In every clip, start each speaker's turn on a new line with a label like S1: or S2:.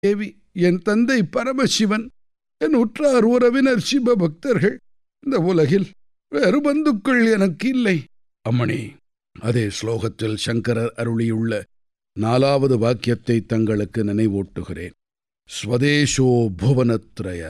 S1: தேவி என் தந்தை பரமசிவன் என் உற்றார் உறவினர் சிவ பக்தர்கள் இந்த உலகில் வேறு பந்துக்கள் எனக்கு இல்லை அம்மணி அதே ஸ்லோகத்தில் சங்கரர் அருளியுள்ள நாலாவது வாக்கியத்தை தங்களுக்கு நினைவூட்டுகிறேன் ஸ்வதேஷோ புவனத்ரய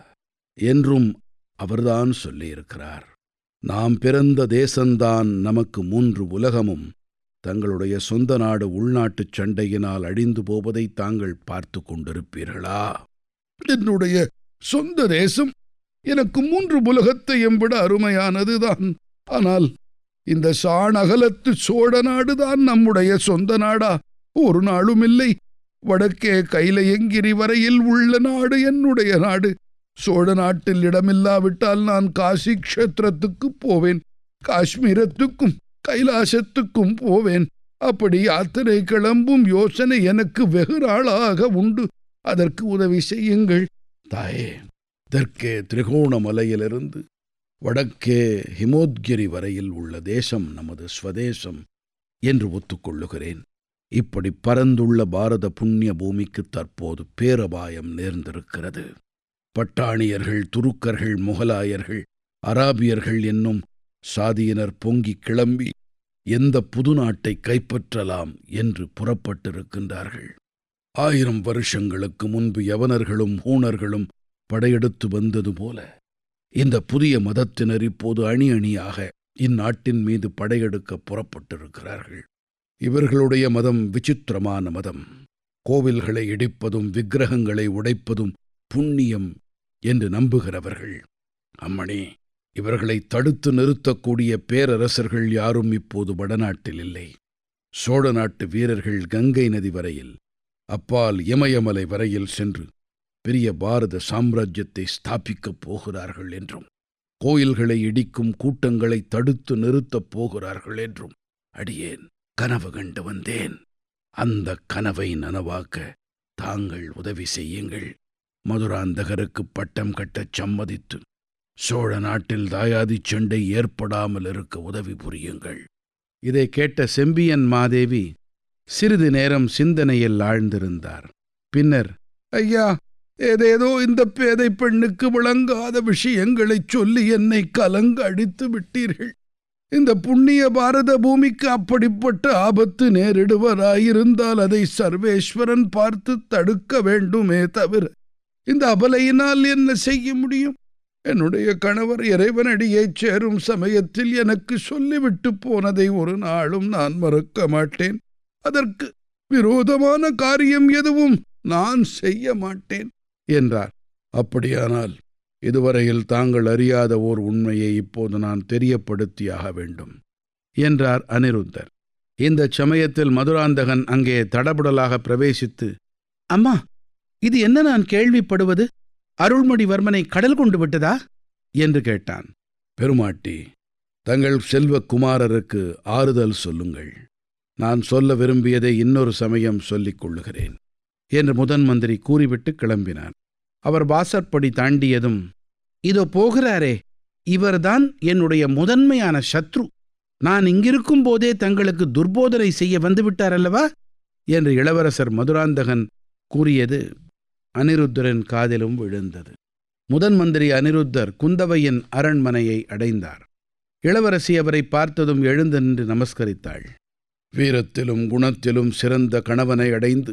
S1: என்றும் அவர்தான் சொல்லியிருக்கிறார் நாம் பிறந்த தேசந்தான் நமக்கு மூன்று உலகமும் தங்களுடைய சொந்த நாடு உள்நாட்டுச் சண்டையினால் அழிந்து போவதை தாங்கள் பார்த்து கொண்டிருப்பீர்களா என்னுடைய சொந்த தேசம் எனக்கு மூன்று உலகத்தையும் விட அருமையானதுதான் ஆனால் இந்த சாணகலத்து சோழ நாடுதான் நம்முடைய சொந்த நாடா ஒரு நாளும் இல்லை வடக்கே கைலையங்கிரி வரையில் உள்ள நாடு என்னுடைய நாடு சோழ நாட்டில் இடமில்லாவிட்டால் நான் காசி க்ஷேத்திரத்துக்கு போவேன் காஷ்மீரத்துக்கும் கைலாசத்துக்கும் போவேன் அப்படி யாத்திரை கிளம்பும் யோசனை எனக்கு வெகு நாளாக உண்டு அதற்கு உதவி செய்யுங்கள் தாயே தெற்கே திரிகோணமலையிலிருந்து வடக்கே ஹிமோத்கிரி வரையில் உள்ள தேசம் நமது ஸ்வதேசம் என்று ஒத்துக்கொள்ளுகிறேன் இப்படி பரந்துள்ள பாரத புண்ணிய பூமிக்கு தற்போது பேரபாயம் நேர்ந்திருக்கிறது பட்டாணியர்கள் துருக்கர்கள் முகலாயர்கள் அராபியர்கள் என்னும் சாதியினர் பொங்கிக் கிளம்பி எந்த புது நாட்டை கைப்பற்றலாம் என்று புறப்பட்டிருக்கின்றார்கள் ஆயிரம் வருஷங்களுக்கு முன்பு யவனர்களும் ஹூணர்களும் படையெடுத்து வந்தது போல இந்த புதிய மதத்தினர் இப்போது அணி அணியாக இந்நாட்டின் மீது படையெடுக்க புறப்பட்டிருக்கிறார்கள் இவர்களுடைய மதம் விசித்திரமான மதம் கோவில்களை இடிப்பதும் விக்கிரகங்களை உடைப்பதும் புண்ணியம் என்று நம்புகிறவர்கள் அம்மணி இவர்களை தடுத்து நிறுத்தக்கூடிய பேரரசர்கள் யாரும் இப்போது வடநாட்டில் இல்லை சோழ நாட்டு வீரர்கள் கங்கை நதி வரையில் அப்பால் இமயமலை வரையில் சென்று பெரிய பாரத சாம்ராஜ்யத்தை ஸ்தாபிக்கப் போகிறார்கள் என்றும் கோயில்களை இடிக்கும் கூட்டங்களை தடுத்து நிறுத்தப் போகிறார்கள் என்றும் அடியேன் கனவு கண்டு வந்தேன் அந்த கனவை நனவாக்க தாங்கள் உதவி செய்யுங்கள் மதுராந்தகருக்கு பட்டம் கட்டச் சம்மதித்து சோழ நாட்டில் தாயாதிச் சண்டை ஏற்படாமல் இருக்க உதவி புரியுங்கள் இதை கேட்ட செம்பியன் மாதேவி சிறிது நேரம் சிந்தனையில் ஆழ்ந்திருந்தார் பின்னர் ஐயா ஏதேதோ இந்த பேதை பெண்ணுக்கு விளங்காத விஷயங்களைச் சொல்லி என்னை கலங்க அடித்து விட்டீர்கள் இந்த புண்ணிய பாரத பூமிக்கு அப்படிப்பட்ட ஆபத்து நேரிடுவராயிருந்தால் அதை சர்வேஸ்வரன் பார்த்து தடுக்க வேண்டுமே தவிர இந்த அபலையினால் என்ன செய்ய முடியும் என்னுடைய கணவர் இறைவனடியைச் சேரும் சமயத்தில் எனக்கு சொல்லிவிட்டு போனதை ஒரு நாளும் நான் மறக்க மாட்டேன் அதற்கு விரோதமான காரியம் எதுவும் நான் செய்ய மாட்டேன் என்றார் அப்படியானால் இதுவரையில் தாங்கள் அறியாத ஓர் உண்மையை இப்போது நான் தெரியப்படுத்தியாக வேண்டும் என்றார் அனிருத்தர் இந்த சமயத்தில் மதுராந்தகன் அங்கே தடபுடலாக பிரவேசித்து அம்மா இது என்ன நான் கேள்விப்படுவது அருள்மொழிவர்மனை கடல் கொண்டு விட்டதா என்று கேட்டான் பெருமாட்டி தங்கள் செல்வக்குமாரருக்கு ஆறுதல் சொல்லுங்கள் நான் சொல்ல விரும்பியதை இன்னொரு சமயம் சொல்லிக் கொள்ளுகிறேன் என்று முதன் மந்திரி கூறிவிட்டு கிளம்பினார் அவர் வாசற்படி தாண்டியதும் இதோ போகிறாரே இவர்தான் என்னுடைய முதன்மையான சத்ரு நான் இங்கிருக்கும் போதே தங்களுக்கு துர்போதனை செய்ய வந்துவிட்டார் அல்லவா என்று இளவரசர் மதுராந்தகன் கூறியது அனிருத்தரின் காதிலும் விழுந்தது முதன் மந்திரி அனிருத்தர் குந்தவையின் அரண்மனையை அடைந்தார் இளவரசி அவரை பார்த்ததும் எழுந்து நின்று நமஸ்கரித்தாள் வீரத்திலும் குணத்திலும் சிறந்த கணவனை அடைந்து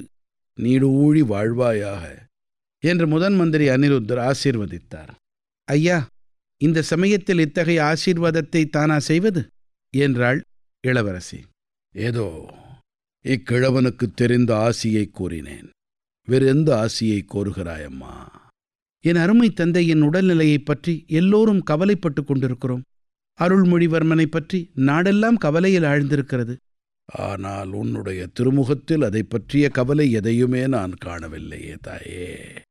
S1: நீடூழி வாழ்வாயாக என்று முதன் மந்திரி அனிருத்தர் ஆசீர்வதித்தார் ஐயா இந்த சமயத்தில் இத்தகைய ஆசீர்வாதத்தை தானா செய்வது என்றாள் இளவரசி ஏதோ இக்கிழவனுக்கு தெரிந்த ஆசியை கூறினேன் வேறு எந்த ஆசியை கோருகிறாயம்மா என் அருமை தந்தையின் உடல்நிலையைப் பற்றி எல்லோரும் கவலைப்பட்டுக் கொண்டிருக்கிறோம் அருள்மொழிவர்மனை பற்றி நாடெல்லாம் கவலையில் ஆழ்ந்திருக்கிறது ஆனால் உன்னுடைய திருமுகத்தில் அதை பற்றிய கவலை எதையுமே நான் காணவில்லையே தாயே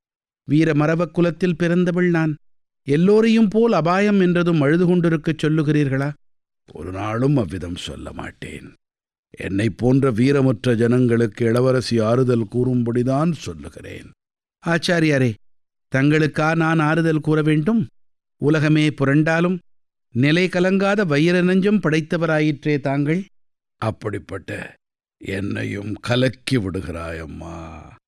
S1: வீர மரபக் குலத்தில் பிறந்தவள் நான் எல்லோரையும் போல் அபாயம் என்றதும் அழுது கொண்டிருக்கச் சொல்லுகிறீர்களா ஒரு நாளும் அவ்விதம் சொல்ல மாட்டேன் என்னைப் போன்ற வீரமற்ற ஜனங்களுக்கு இளவரசி ஆறுதல் கூறும்படிதான் சொல்லுகிறேன் ஆச்சாரியாரே தங்களுக்கா நான் ஆறுதல் கூற வேண்டும் உலகமே புரண்டாலும் நிலை கலங்காத வைர நெஞ்சம் படைத்தவராயிற்றே தாங்கள் அப்படிப்பட்ட என்னையும் கலக்கி விடுகிறாயம்மா